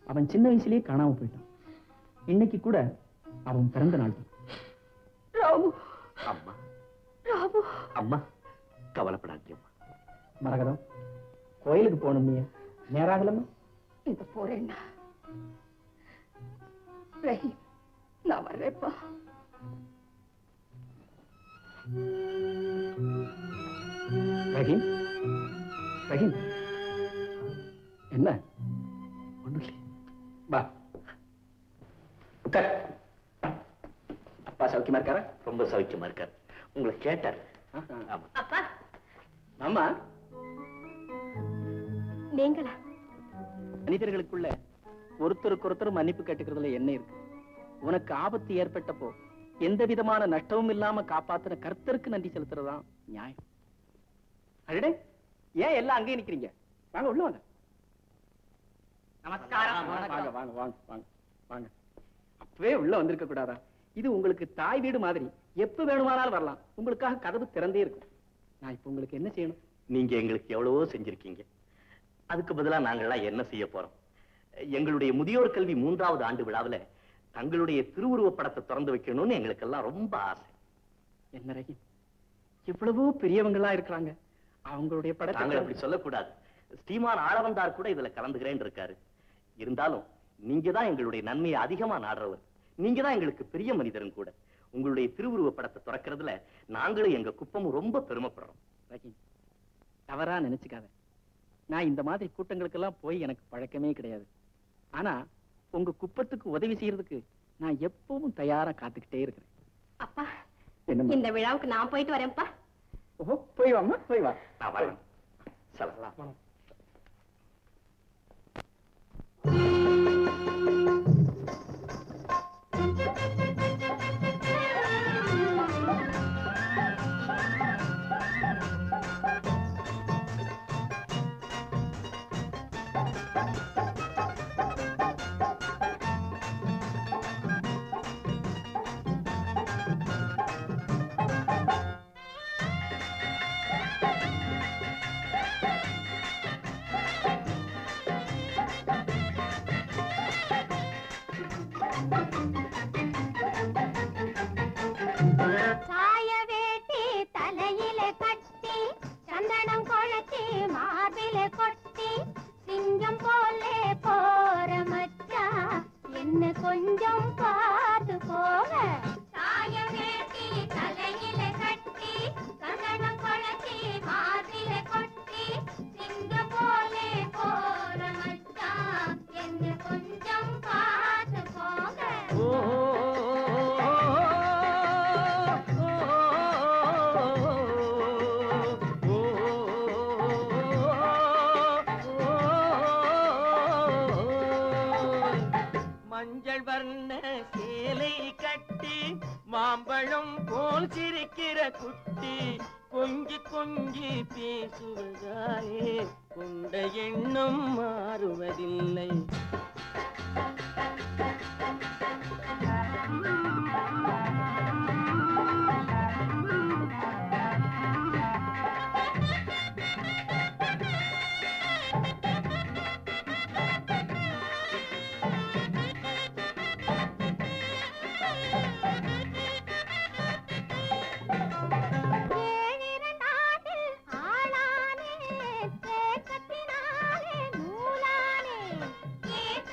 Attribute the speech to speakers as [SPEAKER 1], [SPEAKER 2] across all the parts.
[SPEAKER 1] அவன் சின்ன வயசுலயே காணாம போயிட்டான் இன்னைக்கு கூட அவன் பிறந்த நாள் தான்
[SPEAKER 2] ராமு
[SPEAKER 3] அம்மா
[SPEAKER 2] ராமு
[SPEAKER 3] அம்மா கவலைப்படாதீங்கம்மா
[SPEAKER 1] மரகதம் கோயிலுக்கு போகணும் நீ நேராகலம்மா
[SPEAKER 2] இந்த போறேன்னா ரஹீம் நான் வர்றேப்பா
[SPEAKER 1] ரஹீம் ரஹீம் என்ன
[SPEAKER 3] ஒண்ணும் இல்லை
[SPEAKER 1] வா உட்கார் அப்பா சௌக்கியமா இருக்காரா
[SPEAKER 3] ரொம்ப சௌக்கியமா இருக்காரு உங்களை கேட்டார்
[SPEAKER 1] ஆஹா.
[SPEAKER 3] ஆமா
[SPEAKER 2] அப்பா
[SPEAKER 1] ஆமா
[SPEAKER 2] நீங்களா
[SPEAKER 1] மனிதர்களுக்குள்ள ஒருத்தருக்கு ஒருத்தர் மன்னிப்பு கேட்டுக்கிறதுல என்ன இருக்கு உனக்கு ஆபத்து ஏற்பட்டப்போ எந்த விதமான நஷ்டமும் இல்லாம காப்பாத்துன கர்த்தருக்கு நன்றி செலுத்துறதுதான் நியாயம் அடடே ஏன் எல்லாம் அங்கேயே நிக்கிறீங்க வாங்க உள்ள வாங்க
[SPEAKER 2] நமஸ்காரம்.
[SPEAKER 1] வாங்க வாங்க வாங்க வாங்க வாங்க வாங்க அப்பவே உள்ள வந்திருக்க கூடாதா இது உங்களுக்கு தாய் வீடு மாதிரி எப்ப வேணுமானாலும் வரலாம் உங்களுக்காக கதவு திறந்தே இருக்கும் நான் இப்ப உங்களுக்கு என்ன செய்யணும்
[SPEAKER 3] நீங்க எங்களுக்கு எவ்வளவோ செஞ்சிருக்கீங்க அதுக்கு பதிலா நாங்கெல்லாம் என்ன செய்ய போறோம் எங்களுடைய முதியோர் கல்வி மூன்றாவது ஆண்டு விழாவுல தங்களுடைய திருவுருவப் படத்தை திறந்து வைக்கணும்னு எங்களுக்கெல்லாம் ரொம்ப ஆசை
[SPEAKER 1] என்ன ரஹீம் எவ்வளவோ பெரியவங்களா இருக்கிறாங்க அவங்களுடைய
[SPEAKER 3] நாங்கள்
[SPEAKER 1] படத்தை
[SPEAKER 3] அப்படி சொல்லக்கூடாது ஸ்ரீமான் ஆளவந்தார் கூட இதுல கலந்துக்கிறேன்னு இருக்காரு இருந்தாலும் நீங்க தான் எங்களுடைய நன்மையை அதிகமா நாடுறவர் நீங்க தான் எங்களுக்கு பெரிய மனிதரும் கூட உங்களுடைய திருவுருவப் படத்தை திறக்கிறதுல நாங்களும் எங்க குப்பமும் ரொம்ப பெருமைப்படுறோம்
[SPEAKER 1] ரஹீம் தவறா நினைச்சுக்காத நான் இந்த மாதிரி கூட்டங்களுக்கெல்லாம் போய் எனக்கு பழக்கமே கிடையாது ஆனா உங்க குப்பத்துக்கு உதவி செய்யறதுக்கு நான் எப்பவும் தயாரா காத்துக்கிட்டே இருக்கிறேன்
[SPEAKER 2] அப்பா
[SPEAKER 1] என்னம்மா?
[SPEAKER 2] இந்த விழாவுக்கு நான் போயிட்டு வரேன்ப்பா
[SPEAKER 1] ஓஹோ போய் வாம்மா போய் வா
[SPEAKER 3] நான் வரேன் சலாம்
[SPEAKER 4] சாய வேட்டி தலையில கட்டி சந்தனம் குழச்சி மார்பில கொட்டி சிங்கம் போலே போற மச்சா என்ன கொஞ்சம் பார்த்து போக சாய வேட்டி தலையில கட்டி சந்தனம் குழச்சி மார்பில கொட்டி சிங்கம் போலே போற மச்சா என்ன கொஞ்சம் பார்த்து போக
[SPEAKER 5] மஞ்சள் வர்ண சேலை கட்டி மாம்பழம் போல் சிரிக்கிற குட்டி கொஞ்சி கொஞ்சி பேசுவதாலே கொண்ட எண்ணம் மாறுவதில்லை
[SPEAKER 4] ஏழிரண்டாண்டில் ஆளானே, தேக்கத்தினாலே நூலானே. ஏக்க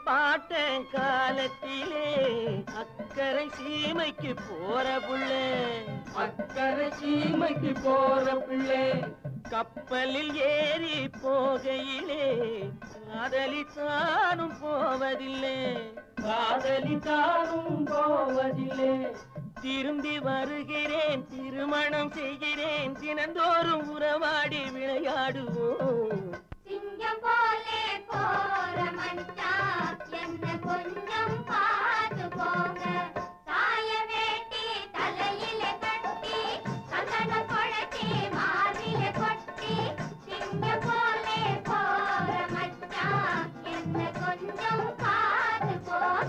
[SPEAKER 5] பாட்டன் காலத்திலே அக்கறை சீமைக்கு போற புள்ளே அக்கறை சீமைக்கு போற புள்ளே கப்பலில் ஏறி போகையிலே காதலித்தானும் போவதில்லை காதலித்தானும் போவதில்லை திரும்பி வருகிறேன் திருமணம் செய்கிறேன் தினந்தோறும் உறவாடி விளையாடுவோம்
[SPEAKER 4] சிங்கம் போலே போற மச்சான் என்ன கொஞ்சம் பார்த்து போங்க சாய வேட்டி தலையில கட்டி சந்தன குழச்சி மார்பில கொட்டி சிங்கம் போலே போற மச்சான் என்ன கொஞ்சம் பார்த்து போங்க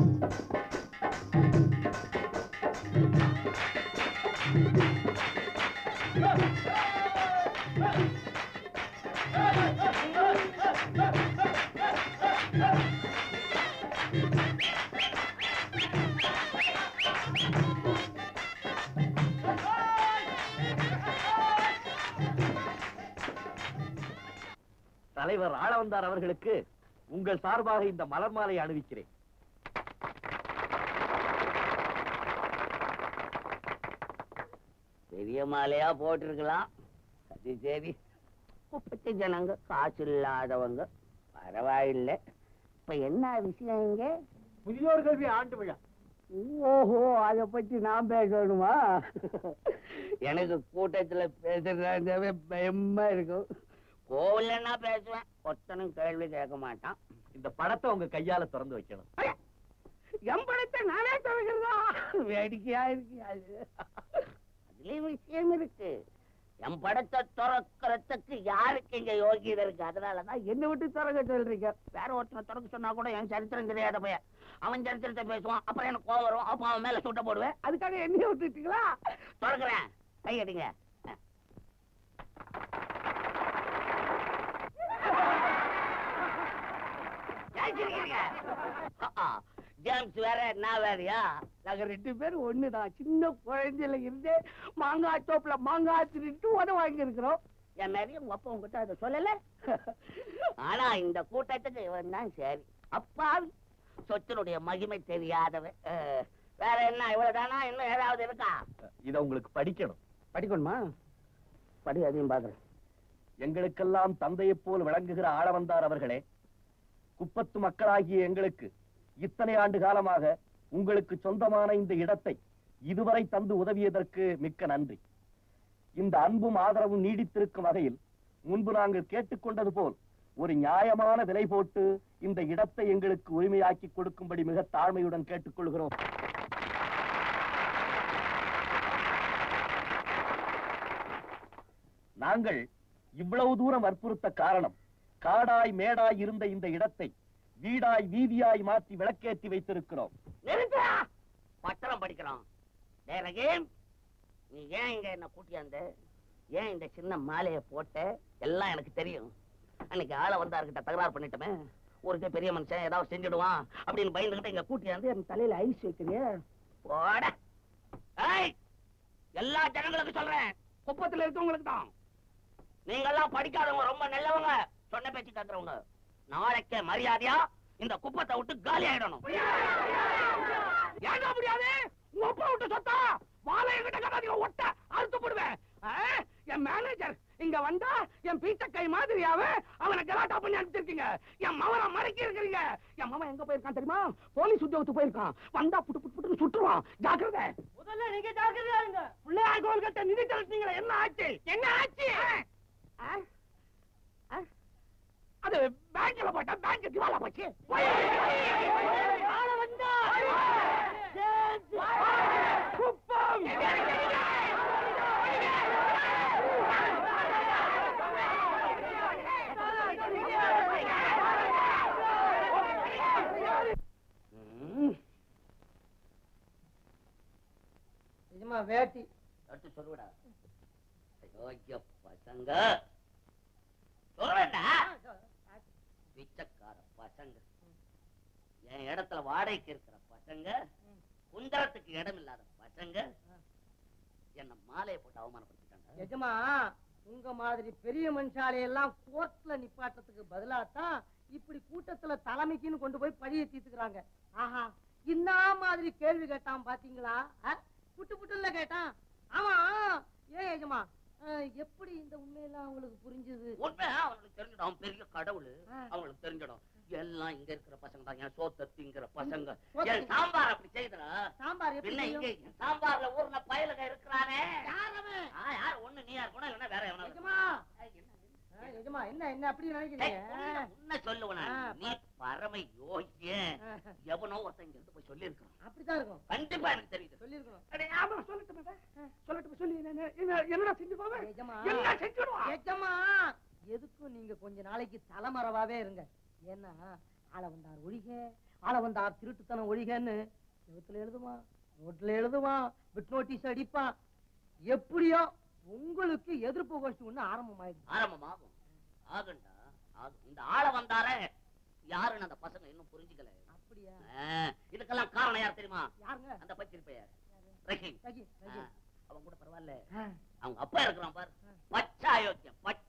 [SPEAKER 3] தலைவர் ஆளவந்தார் அவர்களுக்கு உங்கள் சார்பாக இந்த மலர் மாலை அணிவிக்கிறேன்
[SPEAKER 6] பெரிய மாலையா போட்டிருக்கலாம் அது சரி குப்பத்து ஜனங்க காசு இல்லாதவங்க பரவாயில்லை இப்ப என்ன விஷயம் இங்க
[SPEAKER 1] முதியோர் கல்வி ஆண்டு விழா
[SPEAKER 6] ஓஹோ அத பத்தி நான் பேசணுமா எனக்கு கூட்டத்துல பேசுறதாவே பயமா இருக்கும் கோவில்லன்னா பேசுவேன் ஒருத்தனும் கேள்வி கேட்க மாட்டான்
[SPEAKER 3] இந்த படத்தை உங்க கையால திறந்து வைக்கணும்
[SPEAKER 6] என் படத்தை நானே துவைக்கிறதா வேடிக்கையா இருக்கு அது அதுலயும் விஷயம் இருக்கு என் படத்தை துறக்கிறதுக்கு யாருக்கு இங்க யோகியதை இருக்கு அதனாலதான் என்ன விட்டு துறக்க சொல்றீங்க வேற ஒருத்தனை துறக்க சொன்னா கூட என் சரித்திரம் தெரியாத பையன் அவன் சரித்திரத்தை பேசுவான் அப்புறம் எனக்கு கோவம் வரும் அப்ப அவன் மேல சுட்ட போடுவேன் அதுக்காக என்னைய விட்டுட்டீங்களா துறக்கிறேன் கையடிங்க ஏன் சிரிக்கிறீங்க? ஆ, ஜேம்ஸ் வேற நான் வேறயா நாங்க ரெண்டு பேரும் ஒண்ணுதான் சின்ன குழந்தையில இருந்தே மாங்காய் தோப்புல மாங்காய் திருட்டு உத வாங்கி இருக்கிறோம் என் மேலே உங்க அப்பா உங்ககிட்ட அதை சொல்லல ஆனா இந்த கூட்டத்துக்கு இவன் தான் சரி அப்பாவி சொத்தினுடைய மகிமை தெரியாதவன் அஹ், வேற என்ன இவ்வளவுதானா இன்னும் ஏதாவது இருக்கா
[SPEAKER 3] இத உங்களுக்கு படிக்கணும்
[SPEAKER 6] படிக்கணுமா படி அதையும் பாக்குறேன்
[SPEAKER 3] எங்களுக்கெல்லாம் தந்தையைப் போல் விளங்குகிற ஆளவந்தார் அவர்களே குப்பத்து மக்களாகிய எங்களுக்கு இத்தனை ஆண்டு காலமாக உங்களுக்கு சொந்தமான இந்த இடத்தை இதுவரை தந்து உதவியதற்கு மிக்க நன்றி இந்த அன்பும் ஆதரவும் நீடித்திருக்கும் வகையில் முன்பு நாங்கள் கேட்டுக்கொண்டது போல் ஒரு நியாயமான விலை போட்டு இந்த இடத்தை எங்களுக்கு உரிமையாக்கி கொடுக்கும்படி மிக தாழ்மையுடன் கேட்டுக்கொள்கிறோம் நாங்கள் இவ்வளவு தூரம் வற்புறுத்த காரணம் காடாய் மேடாய் இருந்த இந்த இடத்தை வீடாய் வீதியாய் மாற்றி விளக்கேற்றி வைத்திருக்கிறோம்
[SPEAKER 6] நிறுத்தா பத்திரம் படிக்கிறோம் டேய் ரஹீம், நீ ஏன் இங்க என்ன கூட்டியாந்த ஏன் இந்த சின்ன மாலையை போட்ட எல்லாம் எனக்கு தெரியும் அன்னைக்கு ஆள வந்தார்கிட்ட தகராறு பண்ணிட்டோமே ஒருத்தே பெரிய மனுஷன் ஏதாவது செஞ்சிடுவான் அப்படின்னு பயந்துகிட்டு இங்க கூட்டியாந்து என் தலையில ஐஸ் வைக்கிறிய போட ஏய் எல்லா ஜனங்களுக்கு சொல்றேன் குப்பத்துல இருக்கவங்களுக்கு தான் நீங்க எல்லாம் படிக்காதவங்க ரொம்ப நல்லவங்க சொன்ன பேச்சு கேக்குறவங்க நாளைக்கே மரியாதையா இந்த குப்பத்தை விட்டு காலி ஆயிடணும் ஏங்க முடியாது உங்க அப்பா விட்டு சொத்தா வாழை என்கிட்ட கட்டாதீங்க ஒட்ட அறுத்து போடுவேன் ஆ? என் மேனேஜர் இங்க வந்தா என் பீச்ச கை மாதிரியாவ அவனை கலாட்டா பண்ணி அனுப்பிச்சிருக்கீங்க என் மவனை மறைக்க இருக்கிறீங்க என் மவன் எங்க போயிருக்கான் தெரியுமா போலீஸ் உத்தியோகத்துக்கு போயிருக்கான் வந்தா புட்டு புட்டு புட்டு சுட்டுருவான் ஜாக்கிரதை
[SPEAKER 5] முதல்ல நீங்க ஜாக்கிரதையா இருங்க
[SPEAKER 6] பிள்ளையார் கோவில் கட்ட நிதி திரட்டினீங்களே என்ன ஆச்சு என்ன ஆச்சு ஆ? ஆ? அது பேங்க்ல போட்டா பேங்க் திவாலா போச்சு ஆள வந்தா குப்பம்
[SPEAKER 5] நிஜமா வேட்டி
[SPEAKER 6] எடுத்து சொல்லுடா அயோக்கிய பசங்க சொல்றேன்டா பிச்சைக்கார பசங்க என் இடத்துல வாடகைக்கு இருக்கிற பசங்க குந்தரத்துக்கு இடம் இல்லாத பசங்க என்ன மாலையை போட்டு அவமானப்படுத்திட்டாங்க
[SPEAKER 5] நிஜமா உங்க மாதிரி பெரிய மனுஷாலையெல்லாம் கோர்ட்ல நிப்பாட்டத்துக்கு பதிலாத்தான் இப்படி கூட்டத்துல தலைமைக்குன்னு கொண்டு போய் பழிய தீர்த்துக்கிறாங்க ஆஹா என்ன மாதிரி கேள்வி கேட்டான் பாத்தீங்களா ஆ? புட்டு புட்டுல கேட்டான் ஆமா ஏன் ஏஜமா அஹ், எப்படி இந்த உண்மையெல்லாம் உங்களுக்கு புரிஞ்சுது
[SPEAKER 6] உண்மை அவனுக்கு தெரிஞ்சிடும் அவன் பெரிய கடவுள்
[SPEAKER 5] ஆ.
[SPEAKER 6] அவங்களுக்கு தெரிஞ்சிடும் எல்லாம் இங்க இருக்கிற பசங்க தான் என் சோத்த திங்கிற பசங்க
[SPEAKER 5] சோத்த
[SPEAKER 6] என் சாம்பார் அப்படி செய்தா
[SPEAKER 5] சாம்பார் எப்படி
[SPEAKER 6] பின்ன இங்க
[SPEAKER 5] செய்யும்?
[SPEAKER 6] என் சாம்பார்ல ஊர்ல பயலுக இருக்கிறானே
[SPEAKER 5] யார் அவன்?
[SPEAKER 6] ஆ, யார் ஒண்ணு நீயா இருக்கணும் இல்லைன்னா வேற எவனா
[SPEAKER 5] எஜமா
[SPEAKER 6] இருக்கணும்.
[SPEAKER 5] ஆ, எஜமா என்ன என்ன அப்படி
[SPEAKER 6] ஏய்,
[SPEAKER 5] நினைக்கிறீங்க
[SPEAKER 6] உன்னை- உன்னை சொல்லுவனா
[SPEAKER 5] ஆ,
[SPEAKER 6] நீ பரம யோகியன்
[SPEAKER 5] ஆ,
[SPEAKER 6] எவனோ ஒருத்தன் இங்க இருந்து போய் சொல்லி
[SPEAKER 5] அப்படித்தான் இருக்கும்
[SPEAKER 6] கண்டிப்பா எனக்கு தெரியுது
[SPEAKER 5] சொல்லிருக்கணும்
[SPEAKER 7] அடே, ஆமா, சொல்லட்டுமே. சொல்லட்டுமே, சொல்லு, என்ன- என்ன- என்னடா செஞ்சு போவேன்?
[SPEAKER 5] எஜமா
[SPEAKER 7] என்ன செஞ்சுடுவான்?
[SPEAKER 5] எஜமா எதுக்கும் நீங்க கொஞ்ச நாளைக்கு தலைமறைவாவே இருங்க ஏன்னா ஆள வந்தார் ஒழிக ஆள வந்தார் திருட்டுத்தனம் ஒழிகன்னு செவுத்துல எழுதுவான் ரோட்ல எழுதுவான் பிட் நோட்டீஸ் அடிப்பான் எப்படியோ உங்களுக்கு எதிர்ப்பு கோஷ்டி ஒண்ணு ஆரம்பமாயிடுச்சு
[SPEAKER 6] ஆரம்பமாகும் ஆகுண்டா ஆகும் இந்த ஆள வந்தாரே யாருன்னு அந்த பசங்க இன்னும் புரிஞ்சுக்கல
[SPEAKER 5] அப்படியா
[SPEAKER 6] ஆ, இதுக்கெல்லாம் காரணம் யார் தெரியுமா
[SPEAKER 5] யாருங்க
[SPEAKER 6] அந்த பச்சிருப்பையார் ரஹீம்
[SPEAKER 5] ரஹீம்,
[SPEAKER 6] ஆ,
[SPEAKER 5] ரஹீம்.
[SPEAKER 6] அவன் கூட பரவாயில்ல
[SPEAKER 5] ஆ,
[SPEAKER 6] அவங்க அப்பா இருக்கிறான் பாரு பச்சை அயோக்கியம் பச்சை